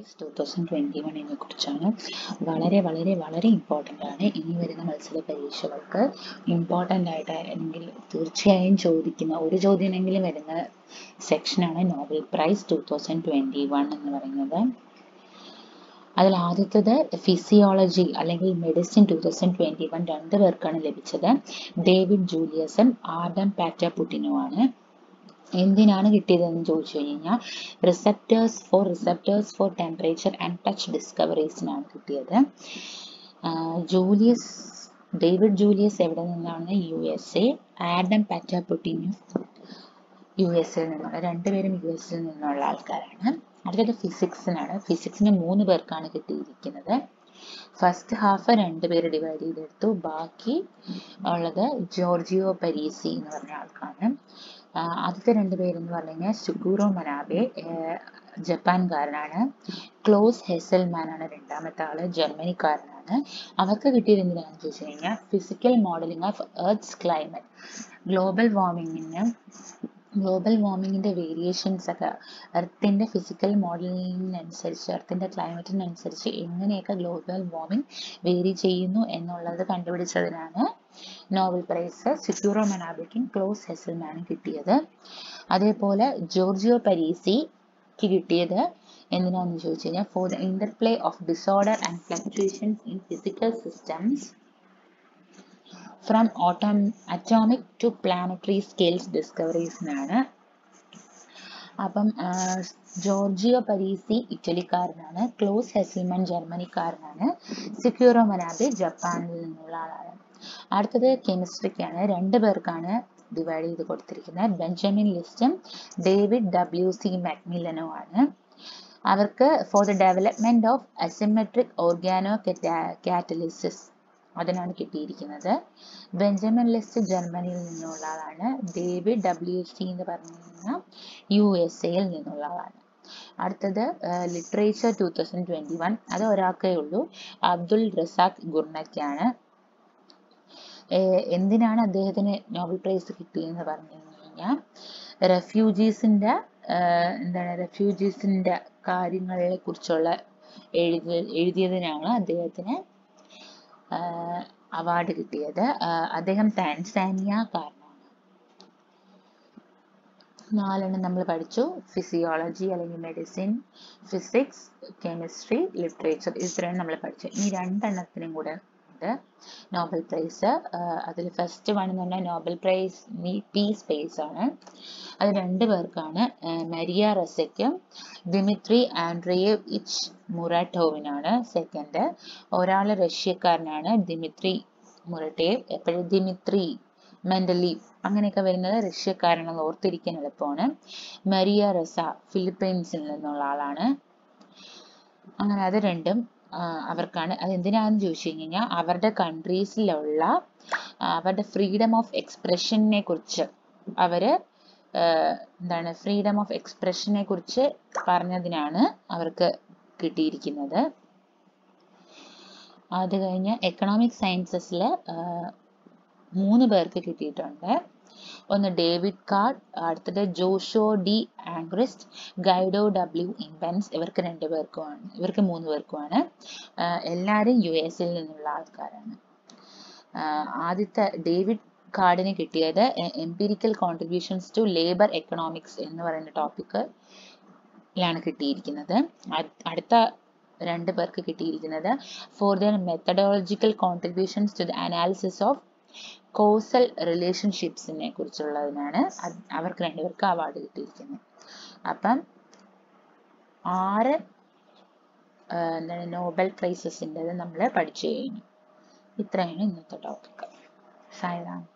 price two thousand twenty വണ്ണിനെ കുറിച്ചാണ് വളരെ വളരെ വളരെ ഇമ്പോർട്ടൻ്റ് ആണ് ഇനി വരുന്ന മത്സര പരീക്ഷകൾക്ക് ഇമ്പോർട്ടൻ്റ് ആയിട്ട് അല്ലെങ്കിൽ തീർച്ചയായും ചോദിക്കുന്ന ഒരു ചോദ്യമെങ്കിലും വരുന്ന സെക്ഷനാണ് Nobel prize two thousand twenty one എന്ന് പറയുന്നത് അതിൽ ആദ്യത്തത് ഫിസിയോളജി അല്ലെങ്കിൽ medicine two thousand twenty one രണ്ട് പേർക്കാണ് ലഭിച്ചത് ഡേവിഡ് ജൂലിയസും ആഡം പാറ്റപുട്ടിനുമാണ് എന്തിനാണ് കിട്ടിയതെന്ന് ചോദിച്ചു കഴിഞ്ഞാൽ receptors for receptors for temperature and touch ഡിസ്കവറീസിനാണ് കിട്ടിയത് ജൂലിയസ് ഡേവിഡ് ജൂലിയസ് എവിടെ നിന്നാണ് യു എസ് എ ആഡം പാറ്റാപുട്ടിനും യു എസിൽ നിന്നുള്ള രണ്ടുപേരും യു എസിൽ നിന്നുള്ള ആൾക്കാരാണ് അടുത്തത് ഫിസിക്സിനാണ് ഫിസിക്സിന് മൂന്ന് പേർക്കാണ് കിട്ടിയിരിക്കുന്നത് ഫസ്റ്റ് ഹാഫ് രണ്ടുപേര് ഡിവൈഡ് ചെയ്തെടുത്തു ബാക്കി ഉള്ളത് ജോർജിയോ പരീസി എന്ന് പറഞ്ഞ ആൾക്കാണ് ആദ്യത്തെ രണ്ട് പേരെന്ന് പറഞ്ഞു കഴിഞ്ഞാൽ സുഗൂറോ മനാബെ ജപ്പാൻകാരനാണ് ക്ലോസ് ഹെസൽമാൻ ആണ് രണ്ടാമത്തെ ആള് ജർമ്മനിക്കാരനാണ് അവർക്ക് കിട്ടിയത് എന്തിനാണെന്ന് ചോദിച്ചു കഴിഞ്ഞാൽ physical modeling of Earth's climate global വാർമിങ്ങിന് ഗ്ലോബൽ വാർമിങ്ങിന്റെ വേരിയേഷൻസ് ഒക്കെ എർത്തിന്റെ ഫിസിക്കൽ മോഡലിനനുസരിച്ച് എർത്തിന്റെ ക്ലൈമറ്റിനനുസരിച്ച് എങ്ങനെയൊക്കെ ഗ്ലോബൽ വാർമിംഗ് വേരി ചെയ്യുന്നു എന്നുള്ളത് കണ്ടുപിടിച്ചതിനാണ് നോബൽ പ്രൈസ് സിക്യൂറോ മനാബിക്കും ക്ലോസ് ഹെസൽമാനും കിട്ടിയത് അതേപോലെ ജോർജിയോ പരീസിക്ക് കിട്ടിയത് എന്തിനാണെന്ന് ചോദിച്ചു കഴിഞ്ഞാൽ for the interplay of disorder and fluctuations in physical systems from atom atomic to planetary scales ഡിസ്കവറീസിനാണ് അപ്പം ജോർജിയോ പരീസി ഇറ്റലിക്കാരനാണ് ക്ലോസ് ഹെസിൽമൻ ജർമ്മനിക്കാരനാണ് സിക്യൂറോ മനാബെ ജപ്പാനിൽ നിന്നുള്ള ആളാണ് അടുത്തത് കെമിസ്ട്രിക്കാണ് രണ്ട് പേർക്കാണ് ഡിവൈഡ് ചെയ്ത് കൊടുത്തിരിക്കുന്നത് ബെഞ്ചമിൻ ലിസ്റ്റും ഡേവിഡ് ഡബ്ല്യു സി മാക്മില്ലനോ ആണ് അവർക്ക് for the development of asymmetric organocatalysis അതിനാണ് കിട്ടിയിരിക്കുന്നത് ബെഞ്ചമിൻ ലിസ്റ്റ് ജർമ്മനിയിൽ നിന്നുള്ള ആളാണ് ഡേവിഡ് ഡബ്ല്യു സി എന്ന് പറഞ്ഞു കഴിഞ്ഞാൽ യു എസ് എയിൽ നിന്നുള്ള ആളാണ് അടുത്തത് literature two thousand twenty one അത് ഒരാൾക്കേ ഉള്ളൂ അബ്ദുൾ റസാഖ് ഗുർണയ്ക്കാണ് എന്തിനാണ് അദ്ദേഹത്തിന് നോബൽ പ്രൈസ് കിട്ടിയെന്ന് പറഞ്ഞു കഴിഞ്ഞാൽ റെഫ്യൂജീസിന്റെ എന്താണ് റെഫ്യൂജീസിന്റെ കാര്യങ്ങളെ കുറിച്ചുള്ള എഴുതി എഴുതിയതിനാണ് അദ്ദേഹത്തിന് അവാർഡ് കിട്ടിയത് അദ്ദേഹം ടാൻസാനിയക്കാരനാണ് നാലെണ്ണം നമ്മൾ പഠിച്ചു ഫിസിയോളജി അല്ലെങ്കിൽ മെഡിസിൻ ഫിസിക്സ് കെമിസ്ട്രി ലിറ്ററേച്ചർ ഇത്രയും നമ്മൾ പഠിച്ചു ഇനി രണ്ടെണ്ണത്തിനും കൂടെ ഉണ്ട് നോബൽ പ്രൈസ് അതിൽ ഫസ്റ്റ് വൺ എന്ന് പറഞ്ഞാൽ നോബൽ പ്രൈസ് പീസ് പ്രൈസ് ആണ് അത് രണ്ട് പേർക്കാണ് മരിയ റസയ്ക്കും ദിമിത്രി ആൻഡ്രിയേവ് ഇച്ച് മുറാട്ടോവിനാണ് സെക്കൻഡ് ഒരാൾ റഷ്യക്കാരനാണ് ദിമിത്രി മുറട്ടേവ് എപ്പോഴും ദിമിത്രി മെന്റലി അങ്ങനെയൊക്കെ വരുന്നത് റഷ്യക്കാരനെന്ന് ഓർത്തിരിക്കാൻ എളുപ്പമാണ് മരിയ റസ ഫിലിപ്പൈൻസിൽ നിന്നുള്ള ആളാണ് അങ്ങനെ അത് രണ്ടും അവർക്കാണ് അത് എന്തിനാണെന്ന് ചോദിച്ചു കഴിഞ്ഞാൽ അവരുടെ കൺട്രീസിലുള്ള അവരുടെ ഫ്രീഡം ഓഫ് എക്സ്പ്രഷനെ കുറിച്ച് അവര് എന്താണ് ഫ്രീഡം ഓഫ് എക്സ്പ്രഷനെ കുറിച്ച് പറഞ്ഞതിനാണ് അവർക്ക് കിട്ടിയിരിക്കുന്നത് അത് കഴിഞ്ഞ് എക്കണോമിക് സയൻസസിൽ മൂന്ന് പേർക്ക് കിട്ടിയിട്ടുണ്ട് ഒന്ന് ഡേവിഡ് കാർഡ് അടുത്തത് Joshua D Angrist Guido W Imbens ഇവർക്ക് രണ്ടു പേർക്കുമാണ് ഇവർക്ക് മൂന്ന് പേർക്കുമാണ് എല്ലാവരും യു എസിൽ നിന്നുള്ള ആൾക്കാരാണ് ആദ്യത്തെ ഡേവിഡ് കാർഡിന് കിട്ടിയത് empirical contributions to labour economics എന്ന് പറയുന്ന ടോപ്പിക്കിലാണ് കിട്ടിയിരിക്കുന്നത് അടുത്ത രണ്ട് പേർക്ക് കിട്ടിയിരിക്കുന്നത് for their methodological contributions to the analysis of causal റിലേഷൻഷിപ്സിനെ കുറിച്ചുള്ളതിനാണ് അവർക്ക് രണ്ടുപേർക്ക് അവാർഡ് കിട്ടിയിരിക്കുന്നത് അപ്പം ആറ് എന്താണ് നോബൽ പ്രൈസസിൻ്റെത് നമ്മൾ പഠിച്ചു കഴിഞ്ഞു ഇത്രയാണ് ഇന്നത്തെ ടോപ്പിക് സായതാണ്